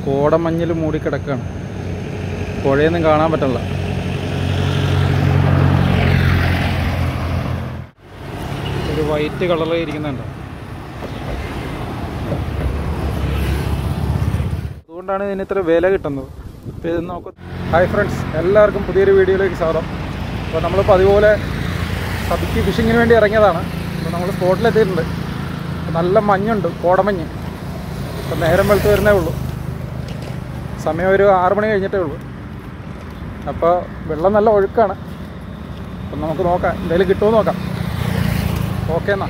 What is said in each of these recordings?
കോടമഞ്ഞിൽ മൂടി കിടക്കുകയാണ് പുഴയൊന്നും കാണാൻ പറ്റില്ല ഒരു വൈറ്റ് കളറിൽ ഇരിക്കുന്നുണ്ട് അതുകൊണ്ടാണ് ഇതിന് ഇത്ര വില കിട്ടുന്നത് അപ്പോൾ ഇത് നോക്കും ഹായ് ഫ്രണ്ട്സ് എല്ലാവർക്കും പുതിയൊരു വീഡിയോയിലേക്ക് സ്വാഗതം അപ്പോൾ നമ്മളിപ്പോൾ അതുപോലെ സബിക്ക് ഫിഷിങ്ങിന് വേണ്ടി ഇറങ്ങിയതാണ് അപ്പോൾ നമ്മൾ സ്പോട്ടിലെത്തിയിട്ടുണ്ട് അപ്പോൾ നല്ല മഞ്ഞുണ്ട് കോടമഞ്ഞ് അപ്പോൾ നേരം വെളുത്ത് വരുന്നേ ഉള്ളൂ സമയം ഒരു ആറ് മണി കഴിഞ്ഞിട്ടേ ഉള്ളൂ അപ്പോൾ വെള്ളം നല്ല ഒഴുക്കാണ് അപ്പം നമുക്ക് നോക്കാം എന്തെങ്കിലും കിട്ടുമോ നോക്കാം ഓക്കെ എന്നാ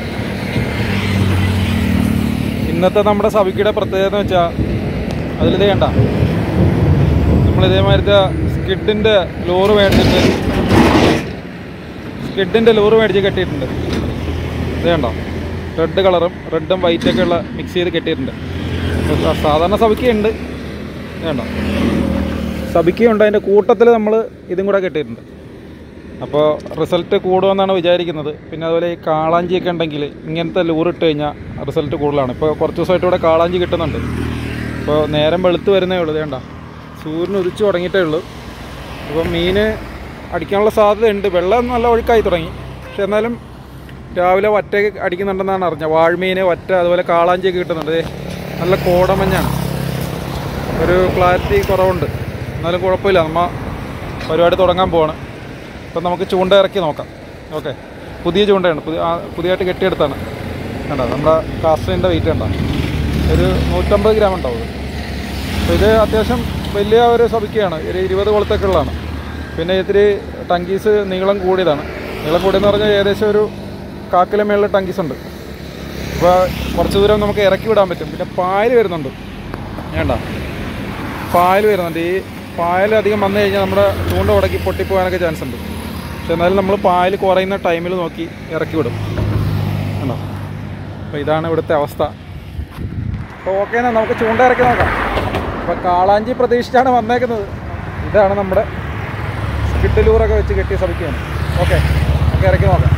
ഇന്നത്തെ നമ്മുടെ സബിക്കിയുടെ പ്രത്യേകത എന്ന് വെച്ചാൽ അതിലിത് കണ്ട നമ്മൾ ഇതേമാതിരത്തെ സ്കിഡിൻ്റെ ലോറ് മേടിച്ചിട്ട് സ്കിഡിൻ്റെ ലോറ് മേടിച്ച് കെട്ടിയിട്ടുണ്ട് ഇത് കണ്ടോ റെഡ് കളറും റെഡും വൈറ്റൊക്കെ ഉള്ള മിക്സ് ചെയ്ത് കെട്ടിയിട്ടുണ്ട് അപ്പോൾ സാ- സാധാരണ സബിക്കുണ്ട് ഇത് കണ്ടോ സബിക്കുണ്ട് അതിൻ്റെ കൂട്ടത്തിൽ നമ്മൾ ഇതും കൂടെ കെട്ടിയിട്ടുണ്ട് അപ്പോൾ റിസൾട്ട് കൂടുമെന്നാണ് വിചാരിക്കുന്നത് പിന്നെ അതുപോലെ ഈ കാളാഞ്ചിയൊക്കെ ഉണ്ടെങ്കിൽ ഇങ്ങനത്തെ ലൂറിട്ട് കഴിഞ്ഞാൽ റിസൾട്ട് കൂടുതലാണ് ഇപ്പോൾ കുറച്ച് ദിവസമായിട്ട് ഇവിടെ കാളാഞ്ചി കിട്ടുന്നുണ്ട് ഇപ്പോൾ നേരം വെളുത്ത് വരുന്നേ ഉള്ളൂ വേണ്ട സൂര്യൻ ഉദിച്ചു തുടങ്ങിയിട്ടേ ഉള്ളൂ അപ്പോൾ മീൻ അടിക്കാനുള്ള സാധ്യതയുണ്ട് വെള്ളം നല്ല ഒഴുക്കായി തുടങ്ങി പക്ഷെ എന്നാലും രാവിലെ വറ്റയൊക്കെ അടിക്കുന്നുണ്ടെന്നാണ് അറിഞ്ഞത് വാഴ്മീൻ വറ്റ അതുപോലെ കാളാഞ്ചിയൊക്കെ കിട്ടുന്നുണ്ട് ദേ, നല്ല കോടമഞ്ഞാണ് ഒരു ക്ലാരിറ്റി കുറവുണ്ട് എന്നാലും കുഴപ്പമില്ല നമ്മ പരിപാടി തുടങ്ങാൻ പോവാണ് അപ്പം നമുക്ക് ചൂണ്ട ഇറക്കി നോക്കാം ഓക്കെ പുതിയ ചൂണ്ടയാണ് പുതിയ ആ, പുതിയതായിട്ട് കെട്ടിയെടുത്താണ് കണ്ടോ നമ്മുടെ കാസ്റ്റിൻ്റെ വെയിറ്റ് കണ്ടോ ഒരു നൂറ്റമ്പത് ഗ്രാം ഉണ്ടാവും ഇത്. അപ്പോൾ ഇത് അത്യാവശ്യം വലിയ ഒരു സബിക്കയാണ് ഒരു ഇരുപത് കൊളത്തൊക്കെ ഉള്ളതാണ് പിന്നെ ഇത്തിരി ടങ്കീസ് നീളം കൂടിയതാണ് നീളം കൂടിയെന്ന് പറഞ്ഞാൽ ഏകദേശം ഒരു കാക്കിലെ മേളിൽ ടങ്കീസ് ഉണ്ട് അപ്പോൾ കുറച്ച് ദൂരം നമുക്ക് ഇറക്കി വിടാൻ പറ്റും പിന്നെ പായൽ വരുന്നുണ്ട് വേണ്ട പായൽ വരുന്നുണ്ട് ഈ പായൽ അധികം വന്നു കഴിഞ്ഞാൽ നമ്മുടെ ചൂണ്ട ഉടക്കി പൊട്ടിപ്പോകാനൊക്കെ ചാൻസ് ഉണ്ട് പക്ഷെ എന്നാലും നമ്മൾ പായൽ കുറയുന്ന ടൈമിൽ നോക്കി ഇറക്കി വിടും കണ്ടോ അപ്പോൾ ഇതാണ് ഇവിടുത്തെ അവസ്ഥ അപ്പോൾ ഓക്കെ എന്നാൽ നമുക്ക് ചൂണ്ട ഇറക്കി നോക്കാം അപ്പോൾ കാളാഞ്ചി പ്രതീക്ഷിച്ചാണ് വന്നേക്കുന്നത് ഇതാണ് നമ്മുടെ സ്കിഡിലൂറൊക്കെ വെച്ച് കെട്ടിയ ശ്രമിക്കുകയാണ് ഓക്കെ നമുക്ക് ഇറക്കി നോക്കാം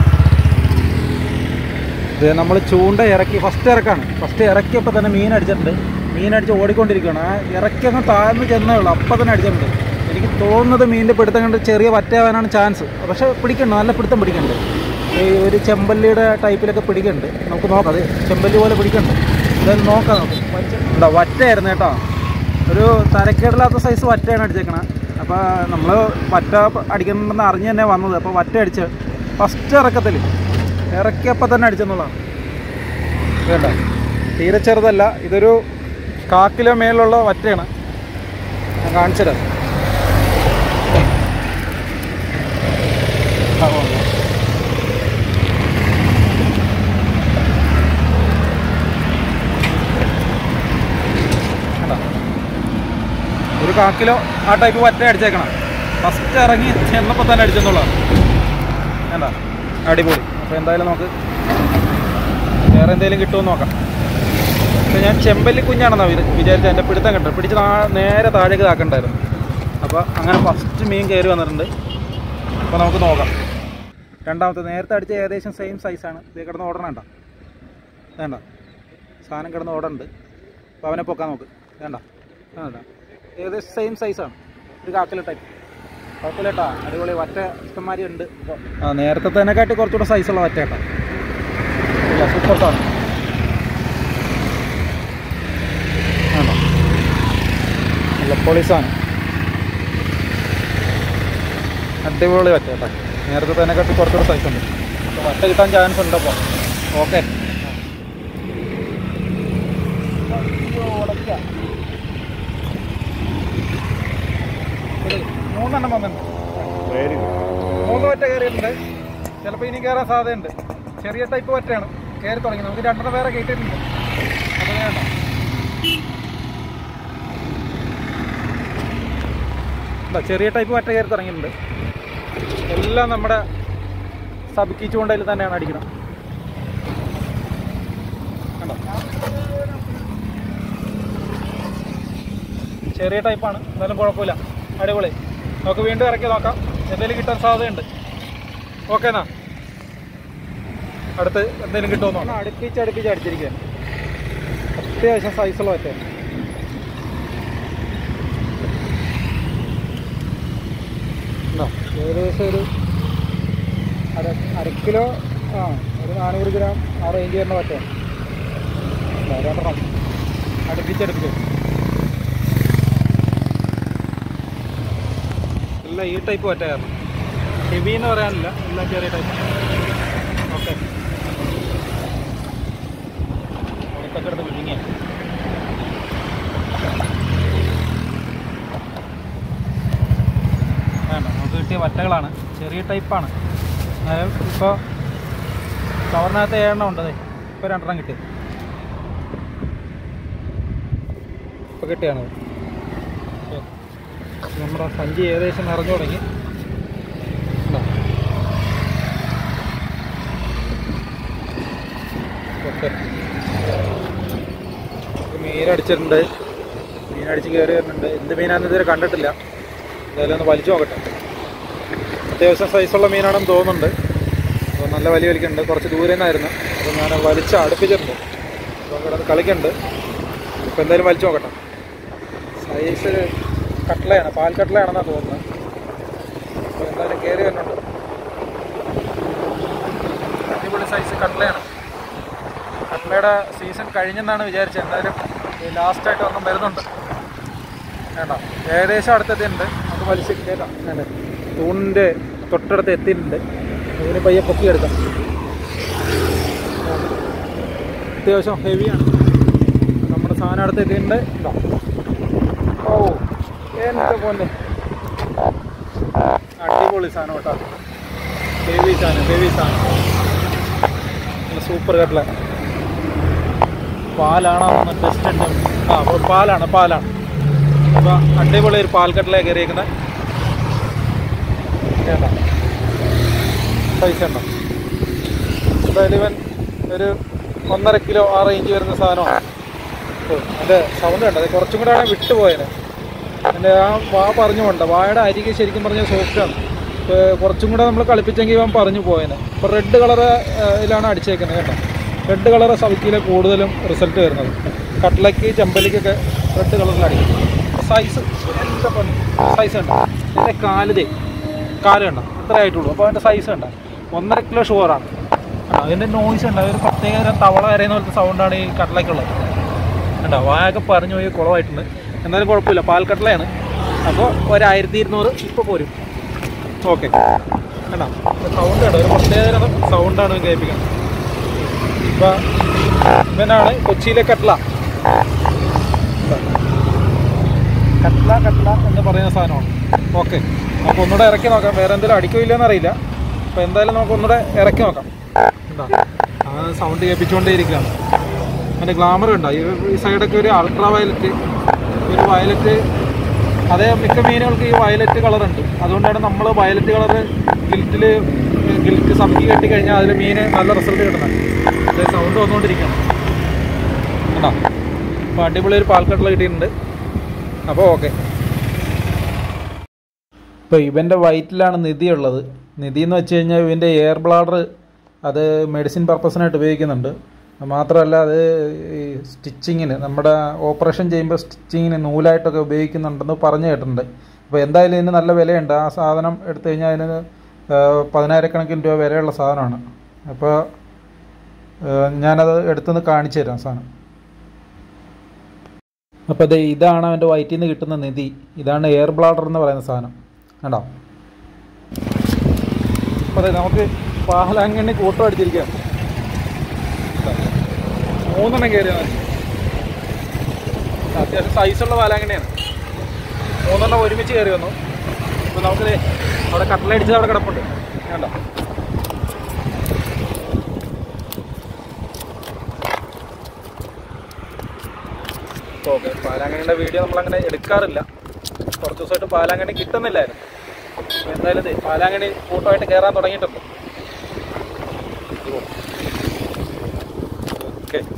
ഇത് നമ്മൾ ചൂണ്ട ഇറക്കി ഫസ്റ്റ് ഇറക്കാണ് ഫസ്റ്റ് ഇറക്കിയപ്പോൾ തന്നെ മീൻ അടിച്ചിട്ടുണ്ട് മീൻ അടിച്ച് ഓടിക്കൊണ്ടിരിക്കുകയാണ് ആ ഇറക്കിയൊന്ന് താഴ്ന്ന് ചെന്നേ ഉള്ളൂ അപ്പം തന്നെ അടിച്ചിട്ടുണ്ട് എനിക്ക് തോന്നുന്നത് മീനിൻ്റെ പിടുത്തം കണ്ട് ചെറിയ വറ്റാവാനാണ് ചാൻസ് പക്ഷേ പിടിക്കണ്ട നല്ല പിടുത്തം പിടിക്കണ്ട് ഈ ഒരു ചെമ്പല്ലിയുടെ ടൈപ്പിലൊക്കെ പിടിക്കുന്നുണ്ട് നമുക്ക് നോക്കാം അത് ചെമ്പല്ലി പോലെ പിടിക്കണ്ട് എന്തായാലും നോക്കാം നമുക്ക് എന്താ വറ്റയായിരുന്നു കേട്ടോ ഒരു തരക്കേടില്ലാത്ത സൈസ് വറ്റയാണ് അടിച്ചേക്കണത് അപ്പോൾ നമ്മൾ വറ്റ അടിക്കണമെന്ന് അറിഞ്ഞ് തന്നെ വന്നത് അപ്പോൾ വറ്റ അടിച്ച് ഫസ്റ്റ് ഇറക്കത്തിൽ ഇറക്കിയപ്പോൾ തന്നെ അടിച്ചെന്നുള്ളതാണ് വേണ്ട തീരെ ചെറുതല്ല ഇതൊരു കാക്കിലോ മേലുള്ള വറ്റയാണ് ഞാൻ കാണിച്ചുതരാം ആ, ഓ, ഓ. കണ്ടോ? ഒരു കാക്കിലോ ആ ടൈപ്പ് വറ്റ അടിച്ചേക്കണം ഫസ്റ്റ് ഇറങ്ങി ചെന്നപ്പോൾ തന്നെ അടിച്ചെന്നുള്ളതാണ് വേണ്ട അടിപൊളി അപ്പോൾ എന്തായാലും നമുക്ക് വേറെ എന്തെങ്കിലും കിട്ടുമെന്ന് നോക്കാം പക്ഷേ ഞാൻ ചെമ്പല്ലി കുഞ്ഞാണെന്നാണ് വിചാ- വിചാരിച്ചത് എൻ്റെ പിടുത്തം കിട്ടും പിടിച്ച് നാ- നേരെ താഴേക്ക് താക്കണ്ടായിരുന്നു അപ്പോൾ അങ്ങനെ ഫസ്റ്റ് മീൻ കയറി വന്നിട്ടുണ്ട് അപ്പോൾ നമുക്ക് നോക്കാം രണ്ടാമത്തെ നേരത്തെ അടിച്ച ഏകദേശം സെയിം സൈസാണ് ഇത് കിടന്ന് ഓടണണ്ട വേണ്ട സാധനം കിടന്ന് ഓടണ്ട് അപ്പോൾ അവനെ പൊക്കാൻ നോക്ക് വേണ്ട വേണ്ട ഏകദേശം സെയിം സൈസാണ് ഒരു കാക്കില ടൈപ്പ് കുഴപ്പമില്ലട്ടാ അടിപൊളി വറ്റ ഇഷ്ടംമാരി ഉണ്ട് ആ നേരത്തെ തന്നെക്കാട്ടി കുറച്ചുകൂടെ സൈസുള്ള വറ്റ കേട്ടോ ഇല്ല സൂപ്പർ സാധനം ആണോ നല്ല പൊളി സാധനം അടിപൊളി വറ്റ കേട്ടോ നേരത്തെ തന്നെക്കാട്ടി കുറച്ചുകൂടെ സൈസ് ഉണ്ട് അപ്പോൾ വറ്റ കിട്ടാൻ ചാൻസ് ഉണ്ട് അപ്പോൾ ഓക്കെ മൂന്നെണ്ണം വന്നിട്ടുണ്ട് മൂന്ന് വറ്റ കയറിയിട്ടുണ്ട് ചിലപ്പോൾ ഇനി കയറാൻ സാധ്യതയുണ്ട് ചെറിയ ടൈപ്പ് വറ്റയാണ് കയറി തുടങ്ങി നമുക്ക് രണ്ടെണ്ണം വേറെ കയറ്റിയിട്ടുണ്ട് അപ്പോൾ വേണ്ട ഇതാ ചെറിയ ടൈപ്പ് വറ്റ കയറി തുടങ്ങിയിട്ടുണ്ട് എല്ലാം നമ്മുടെ സബിക്കി ചൂണ്ടയിൽ തന്നെയാണ് അടിക്കണം കണ്ടോ ചെറിയ ടൈപ്പാണ് എന്നാലും കുഴപ്പമില്ല അടിപൊളി നമുക്ക് വീണ്ടും ഇറക്കി നോക്കാം എന്തെങ്കിലും കിട്ടാൻ സാധ്യതയുണ്ട് ഓക്കെ എന്നാ അടുത്ത് എന്തെങ്കിലും കിട്ടുമോ അടുപ്പിച്ച് അടുപ്പിച്ച് അടിച്ചിരിക്കുകയാണ് അത്യാവശ്യം സൈസുള്ള പറ്റാണ് ഏകദേശം ഒരു അര അര കിലോ ആ ഒരു നാനൂറ് ഗ്രാം ആ റേഞ്ച് വരുന്ന പറ്റാണ് രണ്ടെണ്ണം അടുപ്പിച്ചടുപ്പിച്ച് എല്ലാം ഈ ടൈപ്പ് പറ്റായിരുന്നു ഹെവി എന്ന് പറയാനില്ല എല്ലാം ചെറിയ ടൈപ്പ് ഓക്കെ ഉണക്കൊക്കെ എടുത്ത് വിഴുങ്ങിയാണ് വേണ്ട നമുക്ക് കിട്ടിയ വറ്റകളാണ് ചെറിയ ടൈപ്പാണ് എന്നാലും ഇപ്പോൾ കവറിനകത്ത് ഏഴെണ്ണം ഉണ്ട് അതെ ഇപ്പോൾ രണ്ടെണ്ണം കിട്ടി ഇപ്പോൾ കിട്ടിയാണ് നമ്മുടെ സഞ്ചി ഏകദേശം നിറഞ്ഞു തുടങ്ങി ഉണ്ടോ? ഓക്കെ മീനടിച്ചിട്ടുണ്ട് മീനടിച്ച് കയറി വരുന്നുണ്ട് എന്ത് മീനാണെന്ന് ഇതുവരെ കണ്ടിട്ടില്ല എന്തായാലും ഒന്ന് വലിച്ചു നോക്കട്ടെ അത്യാവശ്യം സൈസുള്ള മീനാണെന്ന് തോന്നുന്നുണ്ട് അപ്പോൾ നല്ല വലിയ വലിക്കുന്നുണ്ട് കുറച്ച് ദൂരെ നിന്നായിരുന്നു അപ്പോൾ ഞാൻ വലിച്ച് അടുപ്പിച്ചിട്ടുണ്ട് അപ്പോൾ കിടന്ന് കളിക്കുന്നുണ്ട് അപ്പോൾ എന്തായാലും വലിച്ചു നോക്കട്ടെ സൈസ് കട്ട്ലയാണ് പാൽ കട്ട്ലയാണെന്നാണ് തോന്നുന്നത് അപ്പോൾ എന്തായാലും കയറി വരുന്നുണ്ട് അടിപൊളി സൈസ് കട്ട്ലയാണ് കട്ട്ലയുടെ സീസൺ കഴിഞ്ഞെന്നാണ് വിചാരിച്ചത് എന്തായാലും ലാസ്റ്റായിട്ട് ഒന്നും വരുന്നുണ്ട് വേണ്ട ഏകദേശം അടുത്തെത്തിയിട്ടുണ്ട് നമുക്ക് വലിച്ച് കയറ്റാം വേണ്ട തൂണിൻ്റെ തൊട്ടടുത്ത് എത്തിയിട്ടുണ്ട് ഇതിന് പയ്യെ പൊക്കിയെടുക്കാം അത്യാവശ്യം ഹെവിയാണ് നമ്മുടെ സാധനം അടുത്ത് എത്തിയിട്ടുണ്ട് ഇതാ. ഓ എൻ്റെ പൊന്നെ അടിപൊളി സാധനം കേട്ടോ ഹെവി സാധനം ഹെവി സാധനം നല്ല സൂപ്പർ കട്ട്ല പാലാണോ ഒന്ന് ടെസ്റ്റ് ഉണ്ട് ആ അപ്പോൾ പാലാണ് പാലാണ് അപ്പോൾ അടിപൊളി ഒരു പാൽക്കട്ടിലേക്ക് കയറിയിരിക്കുന്നത് വേണ്ട പൈസ ഉണ്ടോ എന്തായാലും ഇവൻ ഒരു ഒന്നര കിലോ ആ റേഞ്ച് വരുന്ന സാധനമാണ് ഓ അതിൻ്റെ സൗണ്ട് ഉണ്ട് അത് കുറച്ചും കൂടെ ആണ് വിട്ടുപോയത് എൻ്റെ ആ വാ പറഞ്ഞു പോണ്ട വായുടെ അരികെ ശരിക്കും പറഞ്ഞാൽ സോഫ്റ്റാണ് ഇപ്പോൾ കുറച്ചും കൂടെ നമ്മൾ കളിപ്പിച്ചെങ്കിൽ ഇവൻ പറഞ്ഞു പോയേനെ ഇപ്പോൾ റെഡ് കളറ് ഇതിലാണ് അടിച്ചേക്കുന്നത് കേട്ടോ റെഡ് കളറ് സവിക്കിയിലെ കൂടുതലും റിസൾട്ട് വരുന്നത് കട്ട്ലയ്ക്ക് ചെമ്പലിക്കൊക്കെ റെഡ് കളറിലടിക്കും സൈസ് എന്താ പൊന്നെ സൈസ് ഉണ്ട് ഇതിൻ്റെ കാലിതേ കാല് കണ്ട ഇത്ര ആയിട്ടുള്ളൂ അപ്പോൾ അതിൻ്റെ സൈസ് കണ്ട ഒന്നര കിലോ ഷുവറാണ് അതിൻ്റെ നോയ്സ് ഉണ്ട് ഒരു പ്രത്യേക തരം തവള കരയുന്ന പോലത്തെ സൗണ്ടാണ് ഈ കട്ട്ലയ്ക്കുള്ളത് കണ്ടോ വായൊക്കെ പറഞ്ഞു പോയി കുളമായിട്ടുണ്ട് എന്നാലും കുഴപ്പമില്ല പാൽക്കട്ടലയാണ് അപ്പോൾ ഒരു ആയിരത്തി ഇരുന്നൂറ് ഇപ്പോൾ പോരും ഓക്കെ കണ്ടോ സൗണ്ട് കണ്ടോ ഒരു പ്രത്യേക തരം സൗണ്ടാണ് ഇവൻ കേൾപ്പിക്കുന്നത് ഇപ്പം ഇവനാണ് കൊച്ചിയിലെ കട്ട്ല കട്ട്ല കട്ട്ല എന്ന് പറയുന്ന സാധനമാണ് ഓക്കെ നമുക്ക് ഒന്നുകൂടെ ഇറക്കി നോക്കാം വേറെ എന്തെങ്കിലും അടിക്കോ ഇല്ലെന്ന് അറിയില്ല അപ്പോൾ എന്തായാലും നമുക്ക് ഒന്നുകൂടെ ഇറക്കി നോക്കാം എന്താ ആ സൗണ്ട് കേൾപ്പിച്ചുകൊണ്ടേ ഇരിക്കുകയാണ് അതിൻ്റെ ഗ്ലാമർ ഉണ്ടോ ഈ ഈ സൈഡൊക്കെ ഒരു അൾട്രാ വയലറ്റ് ഒരു വയലറ്റ് അതേ മിക്ക മീനുകൾക്ക് ഈ വയലറ്റ് കളർ ഉണ്ട് അതുകൊണ്ടാണ് നമ്മൾ വയലറ്റ് കളർ ഗിൽറ്റിൽ ഗിൽറ്റ് സബ്ജി കെട്ടി കഴിഞ്ഞാൽ അതിൽ മീന് നല്ല റിസൾട്ട് കിട്ടുന്നത് അതേ സൗണ്ട് വന്നുകൊണ്ടിരിക്കണം കണ്ടോ അപ്പോൾ അടിപൊളി ഒരു പാൽക്കട്ടല കിട്ടിയിട്ടുണ്ട് അപ്പോൾ ഓക്കെ ഇപ്പോൾ ഇവൻ്റെ വയറ്റിലാണ് നിധി ഉള്ളത് നിധി എന്ന് വെച്ച് കഴിഞ്ഞാൽ ഇവൻ്റെ എയർ ബ്ലാഡർ അത് മെഡിസിൻ പർപ്പസിനായിട്ട് ഉപയോഗിക്കുന്നുണ്ട് മാത്രമല്ല അത് ഈ സ്റ്റിച്ചിങ്ങിന് നമ്മുടെ ഓപ്പറേഷൻ ചെയ്യുമ്പോൾ സ്റ്റിച്ചിങ്ങിന് നൂലായിട്ടൊക്കെ ഉപയോഗിക്കുന്നുണ്ടെന്ന് പറഞ്ഞു കേട്ടിട്ടുണ്ട് അപ്പോൾ എന്തായാലും ഇതിന് നല്ല വിലയുണ്ട് ആ സാധനം എടുത്തു കഴിഞ്ഞാൽ അതിന് ആ, പതിനായിരക്കണക്കിന് രൂപ വിലയുള്ള സാധനമാണ് അപ്പോൾ ആ, ഞാനത് എടുത്തുനിന്ന് കാണിച്ചു തരാം സാധനം അപ്പോൾ ഇത് ഇതാണ് അവൻ്റെ വയറ്റിൽ നിന്ന് കിട്ടുന്ന നിധി ഇതാണ് എയർ ബ്ലാഡർ എന്ന് പറയുന്ന സാധനം കണ്ടോ അപ്പോൾ അതെ നമുക്ക് പാലാങ്കണ്ണി കൂട്ടം അടിച്ചിരിക്കാം മൂന്നെണ്ണം കയറിയാൽ മതി അത്യാവശ്യം സൈസുള്ള പാലാങ്കണ്ണിയാണ് മൂന്നെണ്ണം ഒരുമിച്ച് കയറി വന്നു അപ്പോൾ നമുക്ക് ദേ അവിടെ കട്ടലടിച്ചത് അവിടെ കിടപ്പുണ്ട് കണ്ടോ ഓക്കെ പാലാങ്കണ്ണിയുടെ വീഡിയോ നമ്മളങ്ങനെ എടുക്കാറില്ല കുറച്ച് ദിവസമായിട്ട് പാലാങ്കണ്ണി കിട്ടുന്നില്ലായിരുന്നു അപ്പോൾ എന്തായാലും ദേ പാലാങ്കണ്ണി കൂട്ടമായിട്ട് കയറാൻ തുടങ്ങിയിട്ടുണ്ട് ഓക്കെ